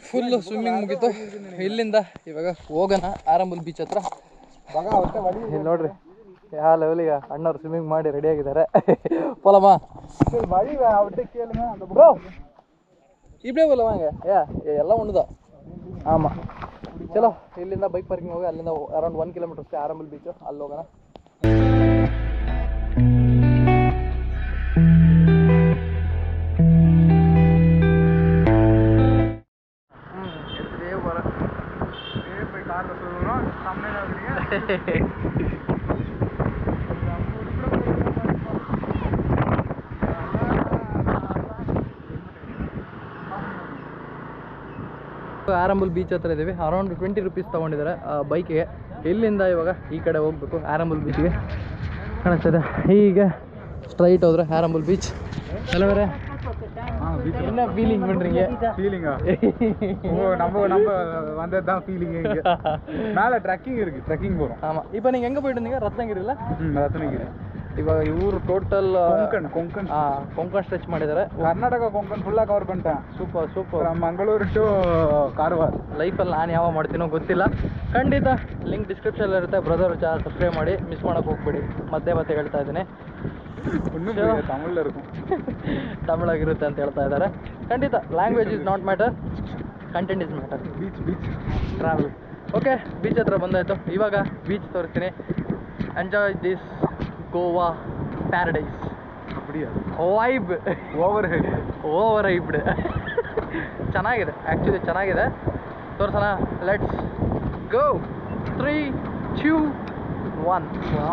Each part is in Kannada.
ಫುಲ್ ಸ್ವಿಮ್ಮಿಂಗ್ ಮುಗೀತು ಇಲ್ಲಿಂದ ಇವಾಗ ಹೋಗೋಣ ಆರಂಭಲ್ ಬೀಚ್ ಹತ್ರ ಇಲ್ಲಿ ನೋಡ್ರಿ ಯಾವ ಲೆವೆಲಿಗೆ ಅಣ್ಣವ್ರು ಸ್ವಿಮ್ಮಿಂಗ್ ಮಾಡಿ ರೆಡಿ ಆಗಿದ್ದಾರೆ போலாமா ப்ரோ இப்படியே போகலாம் வாங்க ஏ எல்லாம் ஒன்று தான் ஆமாம் ಚಲೋ ಇಲ್ಲಿಂದ ಬೈಕ್ ಪಾರ್ಕಿಂಗ್ ಹೋಗಿ ಅಲ್ಲಿಂದ ಅರೌಂಡ್ ಒನ್ ಕಿಲೋಮೀಟರ್ ಅಷ್ಟೇ ಆರಂಭಲ್ ಬೀಚು ಅಲ್ಲಿ ಹೋಗೋಣ ಆರಂಭಲ್ ಬೀಚ್ ಹತ್ರ ಇದ್ದೀವಿ ಅರೌಂಡ್ ಟ್ವೆಂಟಿ ರುಪೀಸ್ ತೊಗೊಂಡಿದ್ದಾರೆ ಬೈಕಿಗೆ ಇಲ್ಲಿಂದ ಇವಾಗ ಈ ಕಡೆ ಹೋಗ್ಬೇಕು ಆರಂಭಲ್ ಬೀಚ್ಗೆ ಕಾಣಿಸ್ತದೆ ಹೀಗೆ ಸ್ಟ್ರೈಟ್ ಹೋದ್ರೆ ಆರಂಭಲ್ ಬೀಚ್ ಕೆಲವರೇ என்ன ஃபீலிங் பண்றீங்க ஃபீலிங்கா ஓ நம்ம நம்ம வந்தது தான் ஃபீலிங் இங்க மேல ட்ரெக்கிங் இருக்கு ட்ரெக்கிங் போறோம் ஆமா இப்போ நீங்க எங்க போயிட்டு இருந்தீங்க ரத்னகிரில ம் ரத்னಗಿರಿ ಇವಾಗ ಇವರು ಟೋಟಲ್ ಕೊಂಕಣ್ ಕೊಂಕಣ್ ಕೊಂಕಣ್ ಸ್ಟ್ರೆಚ್ ಮಾಡಿದ್ದಾರೆ ಕರ್ನಾಟಕ ಕೊಂಕಣ್ ಫುಲ್ಲ ಕವರ್ பண்ணிட்டேன் super super from Mangaluru to Karwar ಲೈಫಲ್ಲಿ ನಾನು ಯಾವ ಮಾಡ್ತೀನೋ ಗೊತ್ತಿಲ್ಲ ಖಂಡಿತ ಲಿಂಕ್ ಡಿಸ್ಕ್ರಿಪ್ಷನ್ ಇರುತ್ತೆ ಬ್ರದರ್ ಚಾನಲ್ ಸಬ್ಸ್ಕ್ರೈಬ್ ಮಾಡಿ ಮಿಸ್ ಮಾಡೋಕೆ ಹೋಗ್ಬೇಡಿ ಮತ್ತೆ ಮತ್ತೆ ಹೇಳ್ತಾ ಇದ್ದೀನಿ இன்னும் Sure. புரியல, தமிழ்ல இருக்கும் ತಮಿಳಾಗಿರುತ್ತೆ ಅಂತ ಹೇಳ್ತಾ ಇದ್ದಾರೆ ಖಂಡಿತ language is not matter content is matter beach beach travel okay beach ಹತ್ರ ಬಂದಾಯಿತು ಇವಾಗ ಬೀಚ್ ತೋರಿಸ್ತೀನಿ ಎಂಜಾಯ್ ದಿಸ್ ಗೋವಾ ಪ್ಯಾರಡೈಸ್ அப்படியா ವೈಬ್ ஓவர் ஹெட் ಓವರ್ ಐಬ್ಡ್ ಚೆನ್ನಾಗಿದೆ ಆ್ಯಕ್ಚುಲಿ ಚೆನ್ನಾಗಿದೆ ತೋರ್ಸೋಣ let's go three two one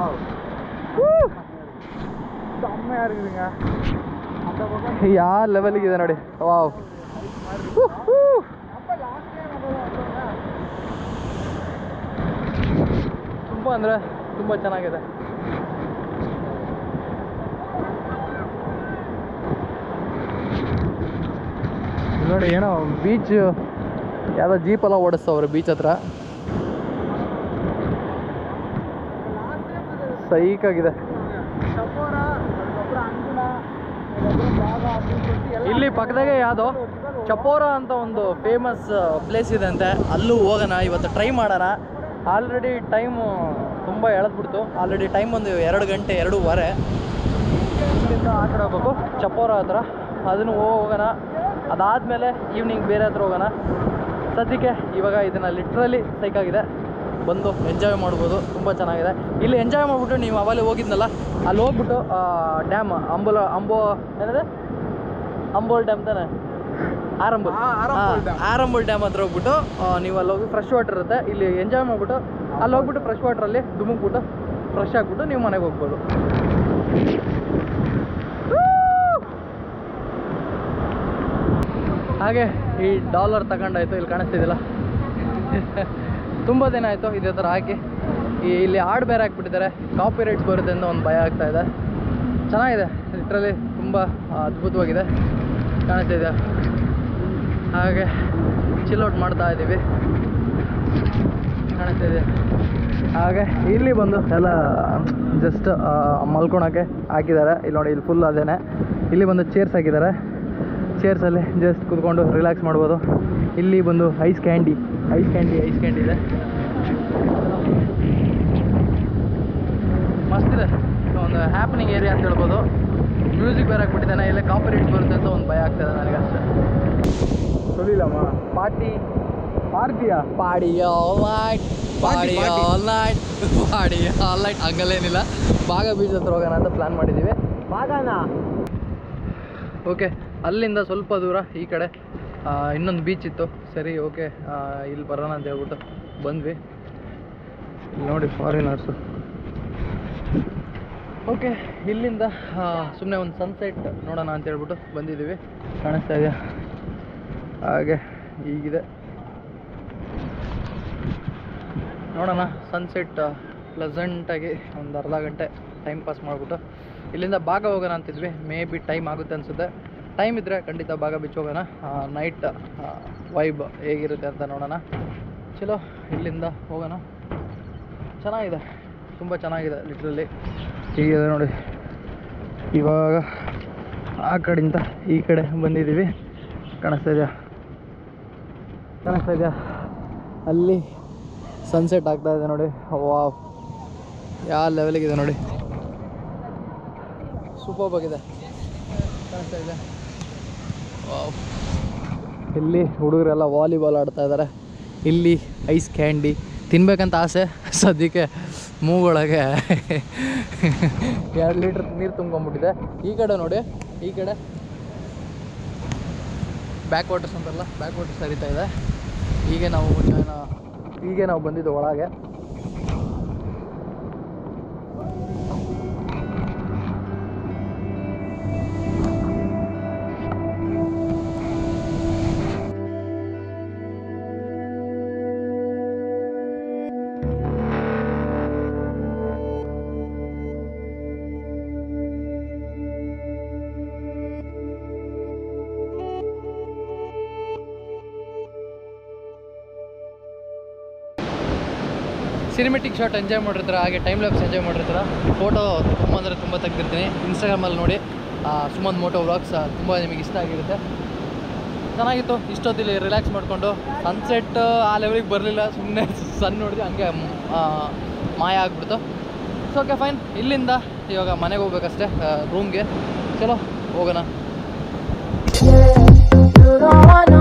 செம்மையா இருக்குதுங்க அந்த பக்கம் ಯಾವ ಲೆವೆಲಿಗಿದೆ ನೋಡಿ ವಾವ್ ತುಂಬ ಅಂದರೆ ತುಂಬ ಚೆನ್ನಾಗಿದೆ ಇಲ್ಲಿ ನೋಡಿ ಏನೋ ಬೀಚ್ ಯಾವುದೋ ಜೀಪೆಲ್ಲ ಓಡಿಸ್ತವ್ರೆ ಬೀಚ್ ಹತ್ರ ಸೈಕಾಗಿದೆ ಇಲ್ಲಿ ಪಕ್ಕದಾಗೆ ಯಾವುದೋ ಚಪೋರ ಅಂತ ಒಂದು ಫೇಮಸ್ ಪ್ಲೇಸ್ ಇದೆ ಅಂತೆ ಅಲ್ಲೂ ಹೋಗೋಣ ಇವತ್ತು ಟ್ರೈ ಮಾಡೋಣ ಆಲ್ರೆಡಿ ಟೈಮು ತುಂಬ ಎಳೆದ್ಬಿಡ್ತು ಆಲ್ರೆಡಿ ಟೈಮ್ ಒಂದು ಎರಡು ಗಂಟೆ ಎರಡೂವರೆ ಇಲ್ಲಿಂದ ಆ ಕಡೆ ಹೋಗ್ಬೇಕು ಚಪೋರ ಹತ್ರ ಅದನ್ನು ಹೋಗೋಣ ಅದಾದಮೇಲೆ ಈವ್ನಿಂಗ್ ಬೇರೆ ಹತ್ರ ಹೋಗೋಣ ಸದ್ಯಕ್ಕೆ ಇವಾಗ ಇದನ್ನು ಲಿಟ್ರಲಿ ಸೈಕಾಗಿದೆ ಬಂದು ಎಂಜಾಯ್ ಮಾಡ್ಬೋದು ತುಂಬ ಚೆನ್ನಾಗಿದೆ ಇಲ್ಲಿ ಎಂಜಾಯ್ ಮಾಡಿಬಿಟ್ಟು ನೀವು ಅವಾಗಲೇ ಹೋಗಿದ್ನಲ್ಲ ಅಲ್ಲಿ ಹೋಗ್ಬಿಟ್ಟು ಡ್ಯಾಮ್ ಅಂಬುಲ ಅಂಬೋ ಏನಿದೆ ಅಂಬೋಲ್ ಡ್ಯಾಮ್ ತಾನೆ ಆರಂಬುಲ್ ಆ, ಆರಂಬುಲ್ ಆ, ಆರಂಬುಲ್ ಡ್ಯಾಮ್ ಹತ್ರ ಹೋಗ್ಬಿಟ್ಟು ಆ, ನೀವು ಅಲ್ಲಿ ಹೋಗಿ ಫ್ರೆಶ್ ವಾಟರ್ ಇರುತ್ತೆ ಇಲ್ಲಿ ಎಂಜಾಯ್ ಮಾಡಿಬಿಟ್ಟು ಅಲ್ಲಿ ಹೋಗ್ಬಿಟ್ಟು ಫ್ರೆಶ್ ವಾಟ್ರಲ್ಲಿ ಧುಮುಕ್ಬಿಟ್ಟು ಫ್ರೆಶ್ ಆಗಿಬಿಟ್ಟು ನೀವು ಮನೆಗೆ ಹೋಗ್ಬೋದು ಹಾಗೆ ಈ ಡಾಲರ್ ತಗೊಂಡಾಯ್ತು ಇಲ್ಲಿ ಕಾಣಿಸ್ತಿದ್ದಿಲ್ಲ ತುಂಬ ದಿನ ಆಯಿತು ಇದೇ ಥರ ಹಾಕಿ ಈ ಇಲ್ಲಿ ಹಾಡು ಬೇರೆ ಹಾಕ್ಬಿಟ್ಟಿದ್ದಾರೆ ಕಾಪಿ ರೈಟ್ಸ್ ಬರುತ್ತೆ ಅಂತ ಒಂದು ಭಯ ಆಗ್ತಾ ಇದೆ ಚೆನ್ನಾಗಿದೆ ಲಿಟ್ರಲಿ ತುಂಬ ಅದ್ಭುತವಾಗಿದೆ ಕಾಣಿಸ್ತಿದೆ ಹಾಗೆ ಚಿಲ್ಔಟ್ ಮಾಡ್ತಾ ಇದ್ದೀವಿ ಕಾಣಿಸ್ತಿದೆ ಹಾಗೆ ಇಲ್ಲಿ ಬಂದು ಎಲ್ಲ ಜಸ್ಟ್ ಮಲ್ಕೊಳಕ್ಕೆ ಹಾಕಿದ್ದಾರೆ ಇಲ್ಲಿ ನೋಡಿ ಇಲ್ಲಿ ಫುಲ್ ಅದೇನೆ ಇಲ್ಲಿ ಬಂದು ಚೇರ್ಸ್ ಹಾಕಿದ್ದಾರೆ ಚೇರ್ಸಲ್ಲಿ ಜಸ್ಟ್ ಕೂತ್ಕೊಂಡು ರಿಲ್ಯಾಕ್ಸ್ ಮಾಡ್ಬೋದು ಇಲ್ಲಿ ಬಂದು ice candy ice candy ice candy ಇದೆ ಮಸ್ತಿದೆ ಒಂದು ಹ್ಯಾಪನಿಂಗ್ ಏರಿಯಾ ಅಂತ ಹೇಳ್ಬೋದು ಮ್ಯೂಸಿಕ್ ಬೇರೆ ಹಾಕ್ಬಿಟ್ಟಿದ್ದಾನೆ ಇಲ್ಲೇ ಕಾಪಿ ರೇಟ್ಸ್ ಬರುತ್ತೆ ಅಂತ ಒಂದು ಭಯ ಆಗ್ತದೆ ನನಗೆ ಅಷ್ಟೇ சொல்லிடலாமா ಪಾರ್ಟಿ பார்ட்டியா party all night party party. All night party all night ಹಂಗಲ್ಲೇನಿಲ್ಲ ಬಾಗ ಬೀಚ್ ಹತ್ರ ಹೋಗೋಣ ಅಂತ ಪ್ಲ್ಯಾನ್ ಮಾಡಿದ್ದೀವಿ ಓಕೆ ಅಲ್ಲಿಂದ ಸ್ವಲ್ಪ ದೂರ ಈ ಕಡೆ ಆ, ಇನ್ನೊಂದು ಬೀಚ್ ಇತ್ತು ಸರಿ ಓಕೆ ಇಲ್ಲಿ ಬರೋಣ ಅಂತ ಹೇಳ್ಬಿಟ್ಟು ಬಂದ್ವಿ ಇಲ್ಲಿ ನೋಡಿ ಫಾರಿನರ್ಸು ಓಕೆ ಇಲ್ಲಿಂದ ಸುಮ್ಮನೆ ಒಂದು ಸನ್ಸೆಟ್ ನೋಡೋಣ ಅಂತ ಹೇಳ್ಬಿಟ್ಟು ಬಂದಿದ್ದೀವಿ ಕಾಣಿಸ್ತಾ ಇದೆಯಾ ಹಾಗೆ ಹೀಗಿದೆ ನೋಡೋಣ ಸನ್ಸೆಟ್ ಪ್ಲೆಸೆಂಟಾಗಿ ಒಂದು ಅರ್ಧ ಗಂಟೆ ಟೈಮ್ ಪಾಸ್ ಮಾಡಿಬಿಟ್ಟು ಇಲ್ಲಿಂದ ಬಾಗ ಹೋಗೋಣ ಅಂತಿದ್ವಿ ಮೇ ಬಿ ಟೈಮ್ ಆಗುತ್ತೆ ಅನಿಸುತ್ತೆ ಟೈಮ್ ಇದ್ದರೆ ಖಂಡಿತ ಬಾಗ ಬೀಚ್ ಹೋಗೋಣ ನೈಟ್ ವೈಬ್ ಹೇಗಿರುತ್ತೆ ಅಂತ ನೋಡೋಣ ಚಲೋ ಇಲ್ಲಿಂದ ಹೋಗೋಣ ಚೆನ್ನಾಗಿದೆ ತುಂಬ ಚೆನ್ನಾಗಿದೆ ಲಿಟ್ರಲಿ ಹೀಗಿದೆ ನೋಡಿ ಇವಾಗ ಆ ಕಡೆಯಿಂದ ಈ ಕಡೆ ಬಂದಿದ್ದೀವಿ ಕಾಣಿಸ್ತಾ ಇದೆಯಾ ಕಾಣಿಸ್ತಾ ಇದೆಯಾ ಅಲ್ಲಿ ಸನ್ಸೆಟ್ ಆಗ್ತಾ ಇದೆ ನೋಡಿ ವಾವ್ ಯಾವ ಲೆವೆಲಿಗಿದೆ ನೋಡಿ ಸೂಪರ್ ಆಗಿದೆ ಕಾಣಿಸ್ತಾ ಇದೆ ವಾವ್ ಇಲ್ಲಿ ಹುಡುಗರೆಲ್ಲ ವಾಲಿಬಾಲ್ ಆಡ್ತಾ ಇದ್ದಾರೆ ಇಲ್ಲಿ ಐಸ್ ಕ್ಯಾಂಡಿ ತಿನ್ಬೇಕಂತ ಆಸೆ ಸದ್ಯಕ್ಕೆ ಮೂಗೊಳಗೆ ಎರಡು ಲೀಟ್ರ್ ನೀರು ತುಂಬ್ಕೊಂಬಿಟ್ಟಿದೆ ಈ ಕಡೆ ನೋಡಿ ಈ ಕಡೆ ಬ್ಯಾಕ್ ವಾಟರ್ಸ್ ಅಂತಾರಲ್ಲ ಬ್ಯಾಕ್ ವಾಟರ್ಸ್ ಹರಿತಾ ಇದೆ ಹೀಗೆ ನಾವು ಚೈನಾ ಹೀಗೆ ನಾವು ಬಂದಿದ್ದು ಒಳಗೆ ಸಿನಿಮೆಟಿಕ್ ಶಾಟ್ ಎಂಜಾಯ್ ಮಾಡಿರ್ತಾರೆ ಹಾಗೆ ಟೈಮ್ ಲ್ಯಾಬ್ಸ್ ಎಂಜಾಯ್ ಮಾಡಿರ್ತಾರೆ ಫೋಟೋ ತುಂಬ ಅಂದರೆ ತುಂಬ ತೆಗ್ದಿರ್ತೀನಿ ಇನ್ಸ್ಟಾಗ್ರಾಮಲ್ಲಿ ನೋಡಿ ಸುಮಂತ್ ಮೋಟೋ ವ್ಲಾಗ್ಸ್ ತುಂಬ ನಿಮಗೆ ಇಷ್ಟ ಆಗಿರುತ್ತೆ ಚೆನ್ನಾಗಿತ್ತು ಇಷ್ಟೊತ್ತಿಲ್ಲಿ ರಿಲ್ಯಾಕ್ಸ್ ಮಾಡಿಕೊಂಡು ಸನ್ಸೆಟ್ ಆ ಲೆವೆಲಿಗೆ ಬರಲಿಲ್ಲ ಸುಮ್ಮನೆ ಸನ್ ನೋಡಿದೆ ಹಂಗೆ ಆ, ಮಾಯ ಆಗ್ಬಿಡ್ತು ಸೊ ಓಕೆ ಫೈನ್ ಇಲ್ಲಿಂದ ಇವಾಗ ಮನೆಗೆ ಹೋಗ್ಬೇಕಷ್ಟೇ ರೂಮ್ಗೆ ಚಲೋ ಹೋಗೋಣ You don't wanna